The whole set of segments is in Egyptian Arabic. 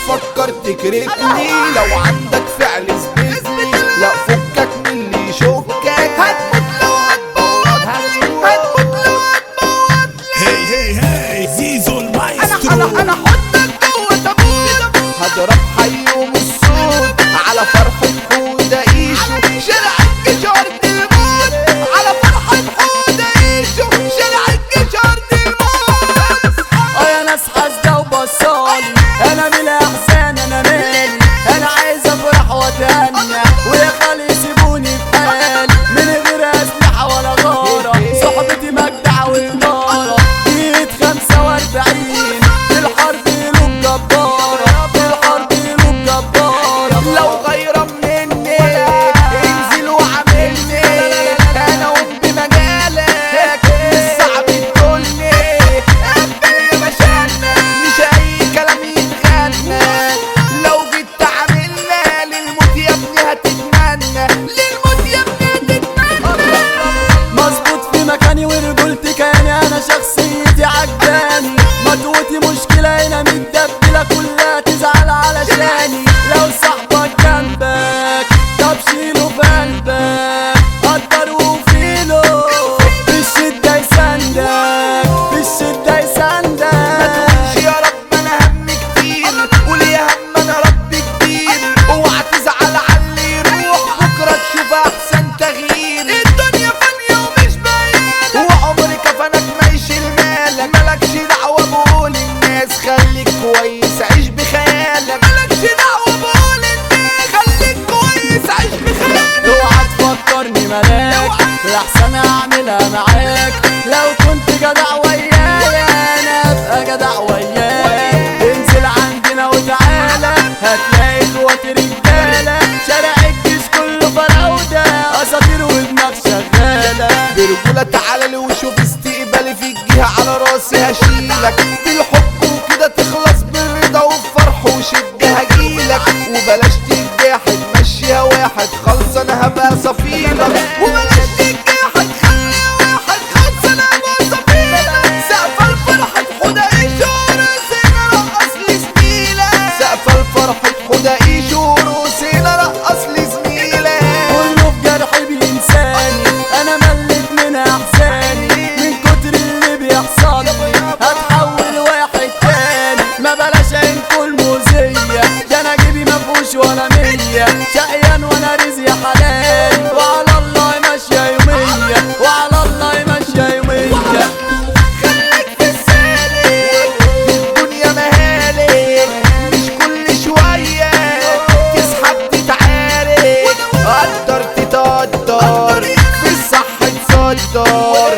تفكر تكرفني لو عندك فعل اثبتني لا فكك من اللي يشكك هتموت لو هتبوظ هتموت لو هتبوظ هي هي هي زيزو انا المايسترو انا انا احطك جوه تابوت هضرب حيوم الصوت على فرحة حودة ايشو شارع الجشار الموت على فرحة حودة ايشو شارع الجشار الموت اه يا ناس حاسده وبصالي انا من الاحزان انا مالي انا عايز افرح واتهنى ويا خالي سيبوني في حالي من غير اسلحه ولا غاره صحبتي مجدع وإدارة جيت 45 في الحرب قلوب جباره في الحرب قلوب جباره لو غير مني انزل وعاملني انا قوم بمجالك مش صعب تقولني قبل يا بشرنا مش اي كلام يتغنى لو جيت تعاملنا للموت يا ابني هتتمنى للموت يا ابني هتتمنى مظبوط في مكاني ورجولتي كياني انا شخصيتي عجباني مدوتي مشكلة هنا متدبلة كلها تزعل علشاني لو صاحبك جنبك طب شيله في قلبك قدر وفيله في الشدة يسندك في الشدة يسندك تقولش يا رب انا هم كتير قول يا هم انا رب كبير اوعى تزعل على اللي يروح بكره تشوف احسن تغيير الدنيا فانية ومش باينة وعمر كفنك ما يشيل مالك مالكش دعوة بقول الناس خليك كويس عيش بخيالك مالكش دعوة بقول الناس خليك كويس عيش بخيالك اوعى تفكرني ملاك لحسن اعملها معاك لو كنت جدع ويايا انا ابقى جدع وياك انزل عندنا وتعالى هتلاقي قوة رجالة شارع الجيش كله فراودة اساطير ودماغ شغالة برجولة تعالى لي وشوف استقبالي في الجهة على راسي هشيلك بالحب وكده تخلص بالرضا والفرح وشد هجيلك وبلاش تتجاحد مشيها واحد خلص انا هبقى صفيلك وبلاش تتجاحد خلي واحد خلص انا هبقى صفيلك سقف الفرح حدى اشارة سنة رقص لي زميلة سقف الفرح حدى اشارة سنة رقص لي زميلة كله في جرحي بينساني انا مليت من احزاني من كتر اللي بيحصل لي هتحول واحد تاني ما بلاش عينكوا المؤذية ده انا جيبي مفهوش ولا مية شقيان وانا رزقي حلال وعلى الله ماشية يومية وعلى الله ماشية يومية خليك في السالك الدنيا مهالك مش كل شوية تسحب تتعارك قدر تتقدر في الصح تصدر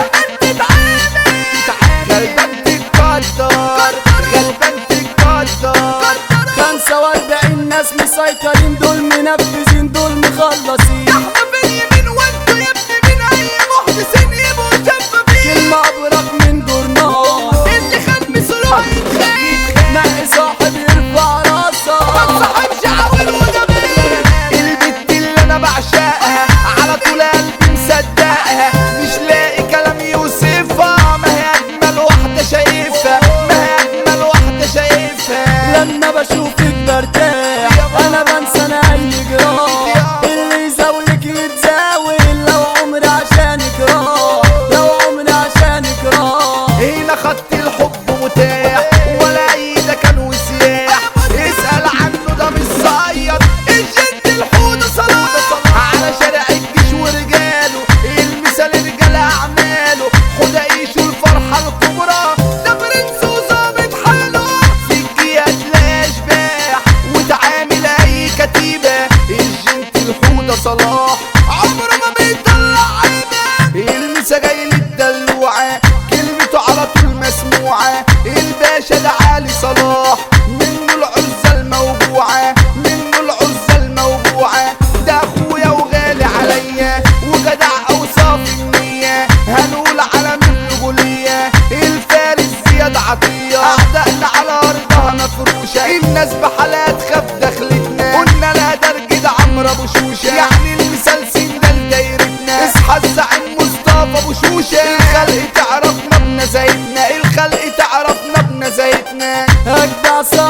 غلبان تتقدر غلبان تتقدر خمسة واربعين ناس مسيطرين دول منفذين دول مخلصين احنا في اليمين وانتوا يا ابني من اي محدثين يبقوا شفافين كلمة أبرق من جورنال اللي خد بسرعة يتخيل نقي صاحب يرفع راسه صاحبش عاول وجميل البت اللي انا بعشقها على طول قلبي مصدقها مش لاقي كلام يوصفها ما هي اجمل واحده شايفها ما هي اجمل واحده شايفها لما بشوفك برتاح أنا بنسى أنا أي جراح اللي يزاولك يتزاول لو عمري عشانك راح لو عمري عشانك راح هنا خط الحب متاح ولا اي ده كان وسياح اسأل عنه ده مش صياد الجد الحوض صلاح على شارع الجيش ورجاله المثال رجال اعماله خد عيشه الفرحة الكبرى ده برنس وظابط حاله في الجيه تلاقي اشباح وتعامل اي كتيبة الجنت الحوضة صلاح عمره ما بيطلع عيبة المسا جاي للدلوعة كلمته على طول مسموعة الباشا ده علي صلاح منه العزة الموجوعة منه العزة الموجوعة ده اخويا وغالي عليا وجدع اوصاف النية هنقول على من رجولية الفارس زياد عطية اعدائنا على ارضها مفروشة الناس بحالات خاف دخلتنا قلنا لا درجة عمرو ابو شوشة يعني المثال سندل دايرتنا اصحى الزعيم مصطفى ابو شوشة الخلق تعرفنا بنزايتنا الخلق تعرفنا بنزايتنا أجدع صاحب في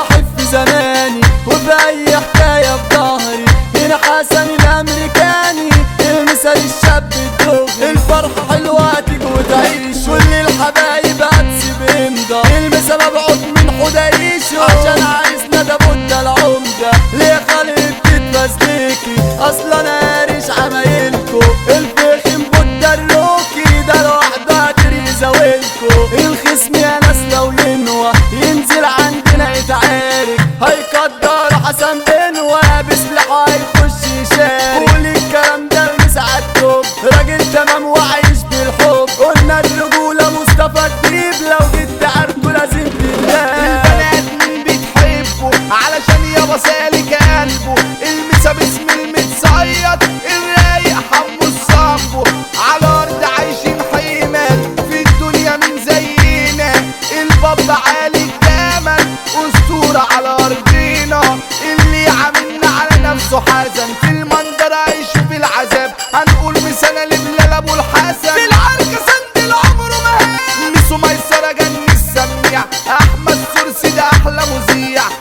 زماني وفي اي حكاية في ظهري هنا حسن الامريكاني المثال الشاب الدغري الفرحة حلوة هتيجي وتعيش كل الحبايب هتسيب امضى المثال مبعوث من حدايشه عشان عايزنا ده بودة العمدة ليه خالد تتفزلكي اصلا انا قارش عمايلكو الفخم بودة الروكي ده لوحده هتريزا ويلكو الخصم يا ناس لو ينوى ينزل عندنا يتعارك هيقدر حسن بنوى بسلاحه هيخش يشارك قول الكلام ده مساعدته راجل تمام وعايش بالحب قلنا الرجولة مصطفى الديب لو جيت تعرفه لازم تتلاقى البنات مين بتحبه علشان يابا سالك قلبه المسا باسم المتصيد الرايق حمو الصبو على ارض عايشين حيمات في الدنيا من زينا الباب عالي الجمل اسطورة على ارضنا اللي عاملنا على نفسه حزن في المنظر هيشوف العذاب هنقول مثال لبلال ابو الحسن في العركة سند العمر ما ميسو ميسرة جن السميع احمد سرسي ده احلى مذيع